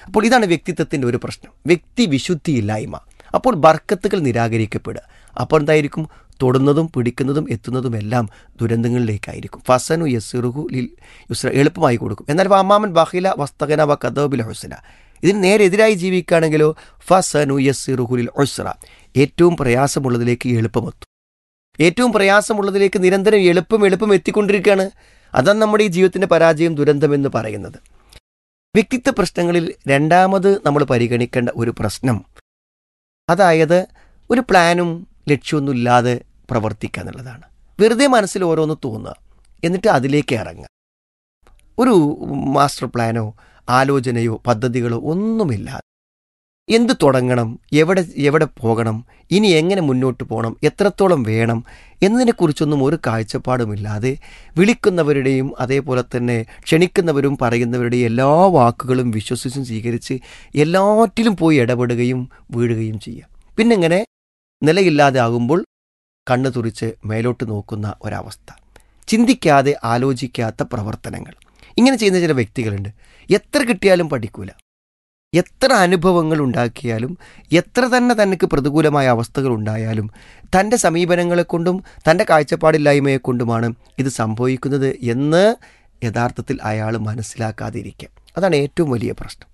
അപ്പോൾ ഇതാണ് വ്യക്തിത്വത്തിൻ്റെ ഒരു പ്രശ്നം വ്യക്തി വിശുദ്ധിയില്ലായ്മ അപ്പോൾ ബർക്കത്തുകൾ നിരാകരിക്കപ്പെടുക അപ്പോൾ എന്തായിരിക്കും തൊടുന്നതും പിടിക്കുന്നതും എത്തുന്നതും എല്ലാം ദുരന്തങ്ങളിലേക്കായിരിക്കും ഫസനു യസിറുഹു ലിൽ യുസ്ര എളുപ്പമായി കൊടുക്കും എന്നാൽ അമ്മാമൻ ബഹില വസ്തകന വ കദബിൽ ഹുസന ഇതിന് നേരെ എതിരായി ജീവിക്കുകയാണെങ്കിലോ ഫസനു യസിറുഹുലിൽ ഉസ്ര ഏറ്റവും പ്രയാസമുള്ളതിലേക്ക് എളുപ്പമെത്തും ഏറ്റവും പ്രയാസമുള്ളതിലേക്ക് നിരന്തരം എളുപ്പം എളുപ്പം എത്തിക്കൊണ്ടിരിക്കുകയാണ് അതാണ് നമ്മുടെ ഈ ജീവിതത്തിൻ്റെ പരാജയം ദുരന്തം എന്ന് പറയുന്നത് വ്യക്തിത്വ പ്രശ്നങ്ങളിൽ രണ്ടാമത് നമ്മൾ പരിഗണിക്കേണ്ട ഒരു പ്രശ്നം അതായത് ഒരു പ്ലാനും ലക്ഷ്യമൊന്നുമില്ലാതെ പ്രവർത്തിക്കുക എന്നുള്ളതാണ് വെറുതെ മനസ്സിൽ ഓരോന്ന് തോന്നുക എന്നിട്ട് അതിലേക്ക് ഇറങ്ങുക ഒരു മാസ്റ്റർ പ്ലാനോ ആലോചനയോ പദ്ധതികളോ ഒന്നുമില്ലാതെ എന്ത് തുടങ്ങണം എവിടെ എവിടെ പോകണം ഇനി എങ്ങനെ മുന്നോട്ട് പോകണം എത്രത്തോളം വേണം എന്നതിനെക്കുറിച്ചൊന്നും ഒരു കാഴ്ചപ്പാടുമില്ലാതെ വിളിക്കുന്നവരുടെയും അതേപോലെ തന്നെ ക്ഷണിക്കുന്നവരും പറയുന്നവരുടെയും എല്ലാ വാക്കുകളും വിശ്വസിച്ചും സ്വീകരിച്ച് എല്ലാറ്റിലും പോയി ഇടപെടുകയും വീഴുകയും ചെയ്യാം പിന്നെ ഇങ്ങനെ നിലയില്ലാതെ ആകുമ്പോൾ കണ്ണു തുറിച്ച് മേലോട്ട് നോക്കുന്ന ഒരവസ്ഥ ചിന്തിക്കാതെ ആലോചിക്കാത്ത പ്രവർത്തനങ്ങൾ ഇങ്ങനെ ചെയ്യുന്ന ചില വ്യക്തികളുണ്ട് എത്ര കിട്ടിയാലും പഠിക്കൂല എത്ര അനുഭവങ്ങൾ ഉണ്ടാക്കിയാലും എത്ര തന്നെ തനിക്ക് പ്രതികൂലമായ അവസ്ഥകൾ ഉണ്ടായാലും തൻ്റെ സമീപനങ്ങളെ കൊണ്ടും തൻ്റെ കാഴ്ചപ്പാടില്ലായ്മയെ കൊണ്ടുമാണ് ഇത് സംഭവിക്കുന്നത് എന്ന് യഥാർത്ഥത്തിൽ അയാൾ മനസ്സിലാക്കാതിരിക്കുക അതാണ് ഏറ്റവും വലിയ പ്രശ്നം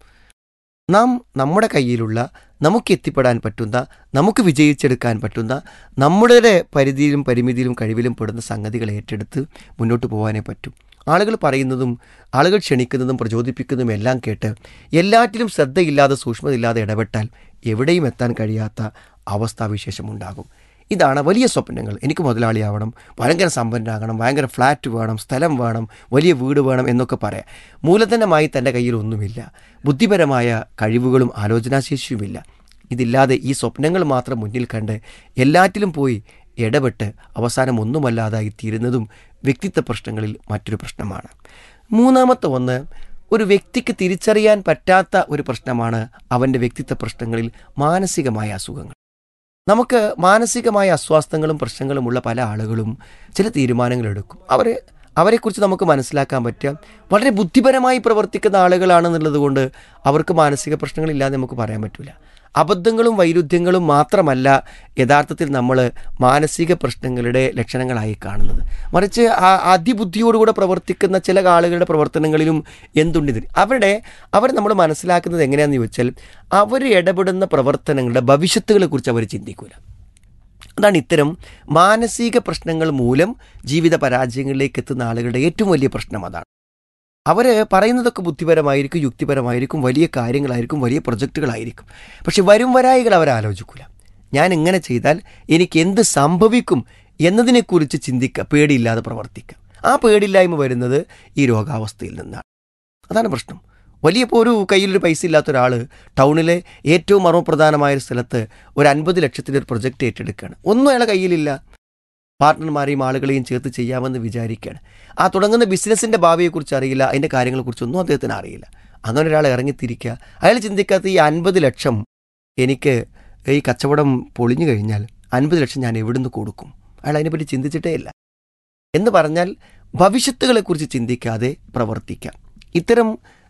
നാം നമ്മുടെ കയ്യിലുള്ള നമുക്ക് എത്തിപ്പെടാൻ പറ്റുന്ന നമുക്ക് വിജയിച്ചെടുക്കാൻ പറ്റുന്ന നമ്മുടെ പരിധിയിലും പരിമിതിയിലും കഴിവിലും പെടുന്ന സംഗതികൾ ഏറ്റെടുത്ത് മുന്നോട്ട് പോകാനേ പറ്റും ആളുകൾ പറയുന്നതും ആളുകൾ ക്ഷണിക്കുന്നതും പ്രചോദിപ്പിക്കുന്നതും എല്ലാം കേട്ട് എല്ലാറ്റിലും ശ്രദ്ധയില്ലാതെ സൂക്ഷ്മതയില്ലാതെ ഇടപെട്ടാൽ എവിടെയും എത്താൻ കഴിയാത്ത അവസ്ഥാവിശേഷമുണ്ടാകും ഇതാണ് വലിയ സ്വപ്നങ്ങൾ എനിക്ക് മുതലാളിയാവണം ഭയങ്കര സമ്പന്നനാകണം ഭയങ്കര ഫ്ലാറ്റ് വേണം സ്ഥലം വേണം വലിയ വീട് വേണം എന്നൊക്കെ പറയാം മൂലധനമായി തൻ്റെ കയ്യിൽ ഒന്നുമില്ല ബുദ്ധിപരമായ കഴിവുകളും ആലോചനാശേഷിയുമില്ല ഇതില്ലാതെ ഈ സ്വപ്നങ്ങൾ മാത്രം മുന്നിൽ കണ്ട് എല്ലാറ്റിലും പോയി ഇടപെട്ട് അവസാനം ഒന്നുമല്ലാതായി തീരുന്നതും വ്യക്തിത്വ പ്രശ്നങ്ങളിൽ മറ്റൊരു പ്രശ്നമാണ് മൂന്നാമത്തെ ഒന്ന് ഒരു വ്യക്തിക്ക് തിരിച്ചറിയാൻ പറ്റാത്ത ഒരു പ്രശ്നമാണ് അവൻ്റെ വ്യക്തിത്വ പ്രശ്നങ്ങളിൽ മാനസികമായ അസുഖങ്ങൾ നമുക്ക് മാനസികമായ അസ്വാസ്ഥങ്ങളും പ്രശ്നങ്ങളുമുള്ള പല ആളുകളും ചില തീരുമാനങ്ങൾ എടുക്കും അവർ അവരെക്കുറിച്ച് നമുക്ക് മനസ്സിലാക്കാൻ പറ്റുക വളരെ ബുദ്ധിപരമായി പ്രവർത്തിക്കുന്ന ആളുകളാണെന്നുള്ളത് കൊണ്ട് അവർക്ക് മാനസിക പ്രശ്നങ്ങളില്ലാതെ നമുക്ക് പറയാൻ പറ്റില്ല അബദ്ധങ്ങളും വൈരുദ്ധ്യങ്ങളും മാത്രമല്ല യഥാർത്ഥത്തിൽ നമ്മൾ മാനസിക പ്രശ്നങ്ങളുടെ ലക്ഷണങ്ങളായി കാണുന്നത് മറിച്ച് ആ അതിബുദ്ധിയോടുകൂടെ പ്രവർത്തിക്കുന്ന ചില ആളുകളുടെ പ്രവർത്തനങ്ങളിലും എന്തുണ്ട് അവരുടെ അവർ നമ്മൾ മനസ്സിലാക്കുന്നത് എങ്ങനെയാണെന്ന് ചോദിച്ചാൽ അവർ ഇടപെടുന്ന പ്രവർത്തനങ്ങളുടെ ഭവിഷ്യത്തുകളെ കുറിച്ച് അവർ ചിന്തിക്കില്ല അതാണ് ഇത്തരം മാനസിക പ്രശ്നങ്ങൾ മൂലം ജീവിത പരാജയങ്ങളിലേക്ക് എത്തുന്ന ആളുകളുടെ ഏറ്റവും വലിയ പ്രശ്നം അതാണ് അവർ പറയുന്നതൊക്കെ ബുദ്ധിപരമായിരിക്കും യുക്തിപരമായിരിക്കും വലിയ കാര്യങ്ങളായിരിക്കും വലിയ പ്രൊജക്റ്റുകളായിരിക്കും പക്ഷെ വരും വരായികൾ അവർ ആലോചിക്കില്ല ഞാൻ ഇങ്ങനെ ചെയ്താൽ എനിക്ക് എന്ത് സംഭവിക്കും എന്നതിനെക്കുറിച്ച് ചിന്തിക്കുക പേടിയില്ലാതെ പ്രവർത്തിക്കുക ആ പേടിയില്ലായ്മ വരുന്നത് ഈ രോഗാവസ്ഥയിൽ നിന്നാണ് അതാണ് പ്രശ്നം വലിയ ഇപ്പോൾ ഒരു കയ്യിലൊരു പൈസ ഇല്ലാത്ത ഒരാൾ ടൗണിലെ ഏറ്റവും മർമ്മപ്രധാനമായ ഒരു സ്ഥലത്ത് ഒരു അൻപത് ലക്ഷത്തിൻ്റെ ഒരു പ്രൊജക്റ്റ് ഏറ്റെടുക്കുകയാണ് ഒന്നും അയാളെ കയ്യിലില്ല പാർട്ട്ണർമാരെയും ആളുകളെയും ചേർത്ത് ചെയ്യാമെന്ന് വിചാരിക്കുകയാണ് ആ തുടങ്ങുന്ന ബിസിനസ്സിൻ്റെ ഭാവിയെക്കുറിച്ച് അറിയില്ല അതിൻ്റെ കാര്യങ്ങളെക്കുറിച്ചൊന്നും അദ്ദേഹത്തിന് അറിയില്ല അങ്ങനെ ഒരാൾ ഇറങ്ങിത്തിരിക്കുക അയാൾ ചിന്തിക്കാത്ത ഈ അൻപത് ലക്ഷം എനിക്ക് ഈ കച്ചവടം പൊളിഞ്ഞു കഴിഞ്ഞാൽ അൻപത് ലക്ഷം ഞാൻ എവിടുന്ന് കൊടുക്കും അയാൾ അതിനെപ്പറ്റി ചിന്തിച്ചിട്ടേ ഇല്ല എന്ന് പറഞ്ഞാൽ ഭവിഷ്യത്തുകളെക്കുറിച്ച് ചിന്തിക്കാതെ പ്രവർത്തിക്കാം ഇത്തരം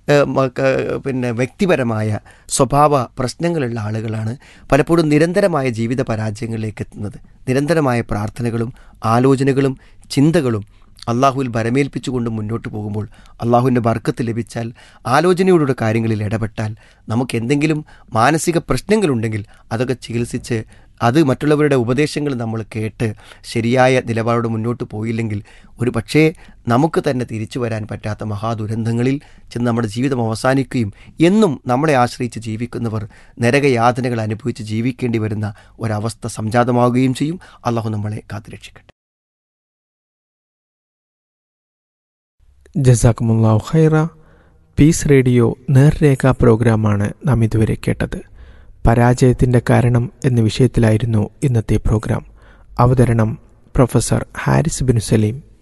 പിന്നെ വ്യക്തിപരമായ സ്വഭാവ പ്രശ്നങ്ങളുള്ള ആളുകളാണ് പലപ്പോഴും നിരന്തരമായ ജീവിത പരാജയങ്ങളിലേക്ക് എത്തുന്നത് നിരന്തരമായ പ്രാർത്ഥനകളും ആലോചനകളും ചിന്തകളും അള്ളാഹുവിൽ ഭരമേൽപ്പിച്ചുകൊണ്ട് മുന്നോട്ട് പോകുമ്പോൾ അള്ളാഹുവിൻ്റെ ബർക്കത്ത് ലഭിച്ചാൽ ആലോചനയോടുള്ള കാര്യങ്ങളിൽ ഇടപെട്ടാൽ നമുക്ക് എന്തെങ്കിലും മാനസിക പ്രശ്നങ്ങളുണ്ടെങ്കിൽ അതൊക്കെ ചികിത്സിച്ച് അത് മറ്റുള്ളവരുടെ ഉപദേശങ്ങൾ നമ്മൾ കേട്ട് ശരിയായ നിലപാടോട് മുന്നോട്ട് പോയില്ലെങ്കിൽ ഒരു പക്ഷേ നമുക്ക് തന്നെ തിരിച്ചു വരാൻ പറ്റാത്ത മഹാദുരന്തങ്ങളിൽ ചെന്ന് നമ്മുടെ ജീവിതം അവസാനിക്കുകയും എന്നും നമ്മളെ ആശ്രയിച്ച് ജീവിക്കുന്നവർ നരകയാതനകൾ അനുഭവിച്ച് ജീവിക്കേണ്ടി വരുന്ന ഒരവസ്ഥ സംജാതമാവുകയും ചെയ്യും അള്ളാഹു നമ്മളെ കാത്തുരക്ഷിക്കട്ടെ ജസാക്കുമുല്ലാഹു ഖൈറ പീസ് റേഡിയോ നേർരേഖ പ്രോഗ്രാമാണ് നാം ഇതുവരെ കേട്ടത് പരാജയത്തിൻ്റെ കാരണം എന്ന വിഷയത്തിലായിരുന്നു ഇന്നത്തെ പ്രോഗ്രാം അവതരണം പ്രൊഫസർ ഹാരിസ് ബിൻ സലീം